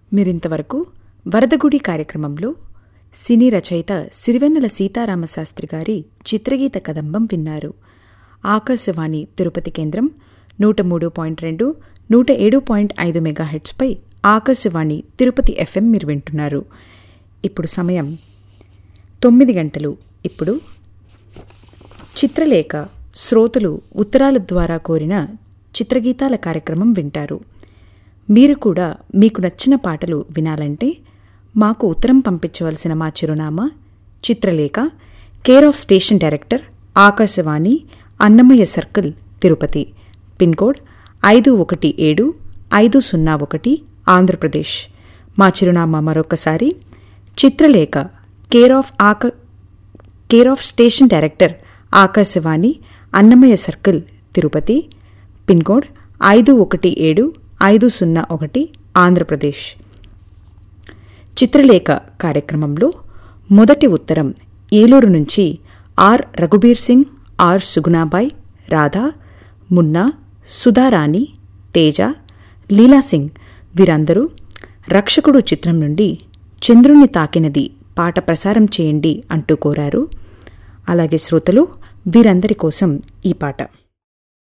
మీరింతవరకు వరదగుడి కార్యక్రమంలో సినీ రచయిత సిరివెన్నెల సీతారామశాస్త్రి గారి చిత్రగీత కదంబం విన్నారు ఆకాశవాణి తిరుపతి కేంద్రం నూట మూడు పాయింట్ రెండు నూట ఏడు పాయింట్ ఐదు మెగాహెట్స్పై ఆకాశవాణి తిరుపతి ఎఫ్ఎం మీరు వింటున్నారు ఇప్పుడు సమయం తొమ్మిది గంటలు ఇప్పుడు చిత్రలేఖ శ్రోతలు ఉత్తరాల ద్వారా కోరిన చిత్రగీతాల కార్యక్రమం వింటారు మీరు కూడా మీకు నచ్చిన పాటలు వినాలంటే మాకు ఉత్తరం పంపించవలసిన మా చిరునామా Chitralekha care of station director Akashvani Annamayya circle Tirupati pin code ఐదు ఒకటి ఏడు ఐదు సున్నా ఒకటి ఆంధ్రప్రదేశ్ మా చిరునామా మరొకసారి చిత్రలేఖ కేర్ ఆఫ్ ఆక care of station director Akashvani Annamayya circle Tirupati pin code ఐదు ఒకటి ఏడు ఐదు సున్నా ఒకటి ఆంధ్రప్రదేశ్ చిత్రలేఖ కార్యక్రమంలో మొదటి ఉత్తరం ఏలూరు నుంచి ఆర్ రఘుబీర్ సింగ్ ఆర్ సుగుణాబాయ్ రాధా మున్నా సుధారాణి తేజ లీలా సింగ్ వీరందరూ రక్షకుడు చిత్రం నుండి చంద్రుణ్ణి తాకినది పాట ప్రసారం చేయండి అంటూ కోరారు అలాగే శ్రోతలు వీరందరి కోసం ఈ పాట